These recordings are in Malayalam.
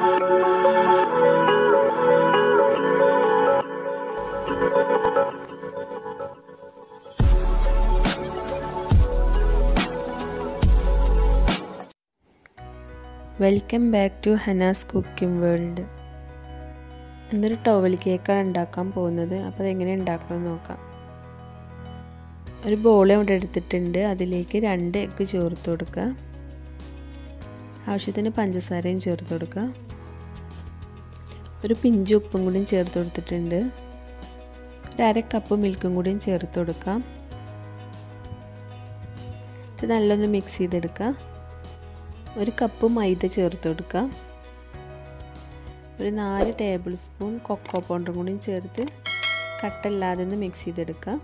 welcome back to Hana's cooking world എന്നൊരു ടവൽ കേക്കാണ് ഉണ്ടാക്കാൻ പോകുന്നത് അപ്പോൾ അതെങ്ങനെ ഉണ്ടാക്കണമെന്ന് നോക്കാം ഒരു ബോൾ ഇവിടെ എടുത്തിട്ടുണ്ട് അതിലേക്ക് രണ്ട് എഗ്ഗ് ചേർത്ത് കൊടുക്കുക ആവശ്യത്തിന് പഞ്ചസാരയും ചേർത്ത് കൊടുക്കുക ഒരു പിഞ്ച് ഉപ്പും കൂടിയും ചേർത്ത് കൊടുത്തിട്ടുണ്ട് ഒരു അര കപ്പ് മിൽക്കും കൂടിയും ചേർത്ത് കൊടുക്കാം ഇത് നല്ലൊന്ന് മിക്സ് ചെയ്തെടുക്കുക ഒരു കപ്പ് മൈദ ചേർത്ത് കൊടുക്കുക ഒരു നാല് ടേബിൾ സ്പൂൺ കൊക്കോ പൗഡറും കൂടി ചേർത്ത് കട്ടല്ലാതെ ഒന്ന് മിക്സ് ചെയ്തെടുക്കുക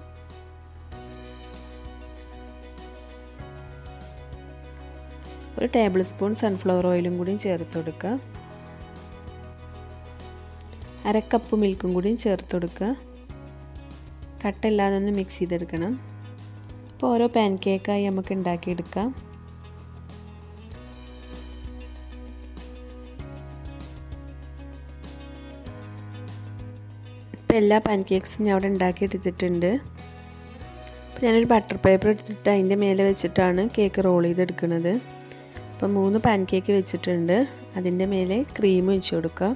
ഒരു ടേബിൾ സ്പൂൺ സൺഫ്ലവർ ഓയിലും കൂടി ചേർത്ത് കൊടുക്കുക അര കപ്പ് മിൽക്കും കൂടിയും ചേർത്ത് കൊടുക്കുക കട്ടല്ലാതെ ഒന്ന് മിക്സ് ചെയ്തെടുക്കണം അപ്പോൾ ഓരോ പാൻ കേക്കായി നമുക്ക് ഉണ്ടാക്കിയെടുക്കാം ഇപ്പം എല്ലാ പാൻ കേക്ക്സും ഞാൻ അവിടെ ഉണ്ടാക്കി എടുത്തിട്ടുണ്ട് അപ്പോൾ ഞാനൊരു ബട്ടർ പേപ്പർ എടുത്തിട്ട് അതിൻ്റെ മേലെ വെച്ചിട്ടാണ് കേക്ക് റോൾ ചെയ്തെടുക്കുന്നത് അപ്പം മൂന്ന് പാൻ കേക്ക് വെച്ചിട്ടുണ്ട് അതിൻ്റെ മേലെ ക്രീം വെച്ച് കൊടുക്കുക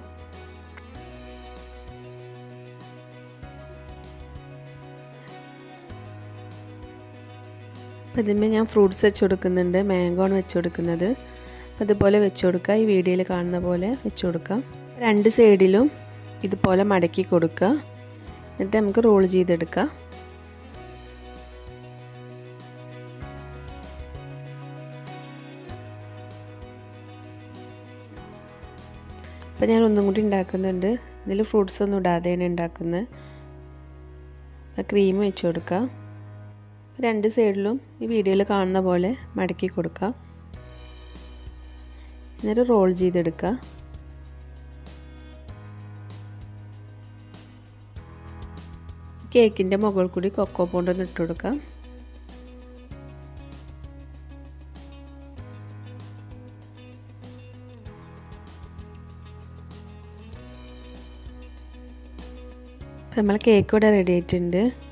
അപ്പം ഇതിന്മേൽ ഞാൻ ഫ്രൂട്ട്സ് വെച്ച് കൊടുക്കുന്നുണ്ട് മാംഗോ ആണ് വെച്ച് കൊടുക്കുന്നത് അപ്പം അതുപോലെ വെച്ച് കൊടുക്കുക ഈ വീഡിയോയിൽ കാണുന്ന പോലെ വെച്ച് കൊടുക്കാം രണ്ട് സൈഡിലും ഇതുപോലെ മടക്കി കൊടുക്കുക എന്നിട്ട് നമുക്ക് റോൾ ചെയ്തെടുക്കാം അപ്പം ഞാൻ ഒന്നും കൂടി ഉണ്ടാക്കുന്നുണ്ട് ഇതിൽ ഫ്രൂട്ട്സ് ഒന്നും ഇടാതെയാണ് ഉണ്ടാക്കുന്നത് ക്രീം വെച്ച് കൊടുക്കുക രണ്ട് സൈഡിലും ഈ വീഡിയോയിൽ കാണുന്ന പോലെ മടക്കി കൊടുക്കുക എന്നിട്ട് റോൾ ചെയ്തെടുക്കുക കേക്കിൻ്റെ മുകളിൽ കൂടി കൊക്കോ പൗണ്ടൊന്ന് ഇട്ട് കൊടുക്കാം നമ്മൾ കേക്ക് ഇവിടെ റെഡി ആയിട്ടുണ്ട്